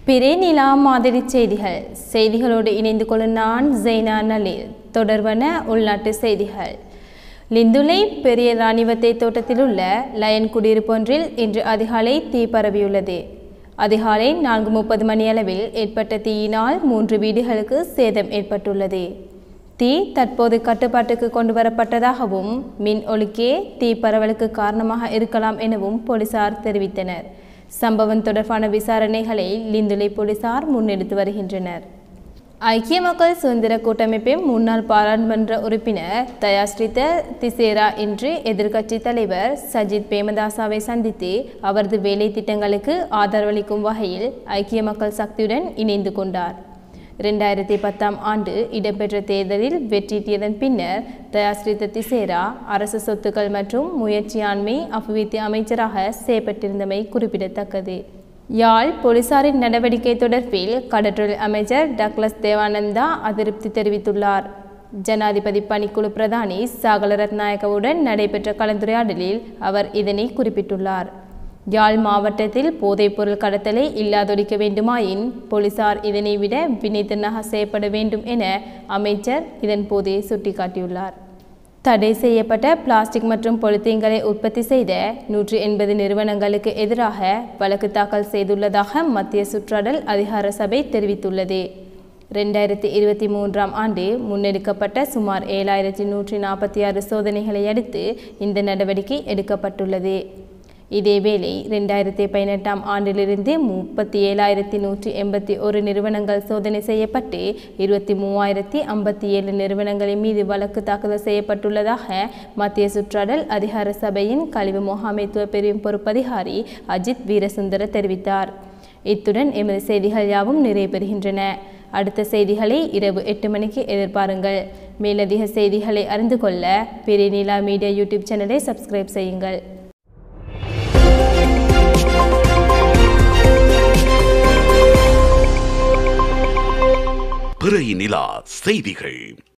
பிறை நிலா மாதிரி செய்திகள் செய்திகளோடு இணைந்து கொள்ள நான் ஜெய்னா நலீல் தொடர்பான உள்நாட்டு செய்திகள் லிந்துலை பெரிய ராணிவத்தை தோட்டத்தில் உள்ள லயன் குடியிருப்பு ஒன்றில் இன்று அதிகாலை தீ பரவியுள்ளது அதிகாலை நான்கு முப்பது மணியளவில் ஏற்பட்ட தீயினால் மூன்று வீடுகளுக்கு சேதம் ஏற்பட்டுள்ளது தீ தற்போது கட்டுப்பாட்டுக்கு கொண்டு வரப்பட்டதாகவும் மின் ஒலிக்கே தீ பரவலுக்கு காரணமாக இருக்கலாம் எனவும் போலீசார் தெரிவித்தனர் சம்பவம் தொடர்பான விசாரணைகளை லிந்துலை போலீசார் முன்னெடுத்து வருகின்றனர் ஐக்கிய மக்கள் சுதந்திர கூட்டமைப்பின் முன்னாள் பாராளுமன்ற உறுப்பினர் தயாஸ்ரீத திசேரா இன்று எதிர்க்கட்சித் தலைவர் சஜித் பிரேமதாசாவை சந்தித்து அவரது வேலை திட்டங்களுக்கு ஆதரவளிக்கும் வகையில் ஐக்கிய மக்கள் சக்தியுடன் இணைந்து கொண்டார் இரண்டாயிரத்தி பத்தாம் ஆண்டு இடம்பெற்ற தேர்தலில் வெற்றியீட்டியதன் பின்னர் தயாஸ்ரீத திசேரா அரசு சொத்துக்கள் மற்றும் முயற்சியாண்மை அபிவிருத்தி அமைச்சராக செயற்பட்டிருந்தமை குறிப்பிடத்தக்கது யாழ் போலீசாரின் நடவடிக்கை தொடர்பில் கடற்றொழில் அமைச்சர் டக்ளஸ் தேவானந்தா அதிருப்தி தெரிவித்துள்ளார் ஜனாதிபதி பணிக்குழு பிரதானி சாகல ரத்நாயகவுடன் நடைபெற்ற கலந்துரையாடலில் அவர் இதனை குறிப்பிட்டுள்ளார் யாழ் மாவட்டத்தில் போதைப்பொருள் கடத்தலை இல்லாதொழிக்க வேண்டுமாயின் போலீசார் இதனை விட வினைத்தனாக செய்யப்பட வேண்டும் என அமைச்சர் இதன் போதே சுட்டிக்காட்டியுள்ளார் தடை செய்யப்பட்ட பிளாஸ்டிக் மற்றும் பொலித்தீன்களை உற்பத்தி செய்த நூற்றி எண்பது நிறுவனங்களுக்கு எதிராக வழக்கு தாக்கல் செய்துள்ளதாக மத்திய சுற்றாடல் அதிகார சபை தெரிவித்துள்ளது ரெண்டாயிரத்தி இருபத்தி மூன்றாம் ஆண்டு முன்னெடுக்கப்பட்ட சுமார் ஏழாயிரத்தி நூற்றி நாற்பத்தி ஆறு சோதனைகளை அடுத்து இந்த நடவடிக்கை எடுக்கப்பட்டுள்ளது இதேவேளை ரெண்டாயிரத்தி பதினெட்டாம் ஆண்டிலிருந்து முப்பத்தி ஏழாயிரத்தி நூற்றி எண்பத்தி ஒரு நிறுவனங்கள் சோதனை செய்யப்பட்டு இருபத்தி மூவாயிரத்தி ஐம்பத்தி ஏழு நிறுவனங்களின் மீது வழக்கு தாக்குதல் செய்யப்பட்டுள்ளதாக மத்திய சுற்றாடல் அதிகார சபையின் கழிவு முகாமைத்துவ பிரிவின் பொறுப்பதிகாரி அஜித் வீரசுந்தர தெரிவித்தார் இத்துடன் எமது செய்திகள் யாவும் நிறைவு பெறுகின்றன அடுத்த செய்திகளை இரவு எட்டு மணிக்கு எதிர்பாருங்கள் மேலதிக செய்திகளை அறிந்து கொள்ள பிரிநிலா மீடியா யூடியூப் சேனலை சப்ஸ்கிரைப் செய்யுங்கள் பிறை நிலா செய்திகள்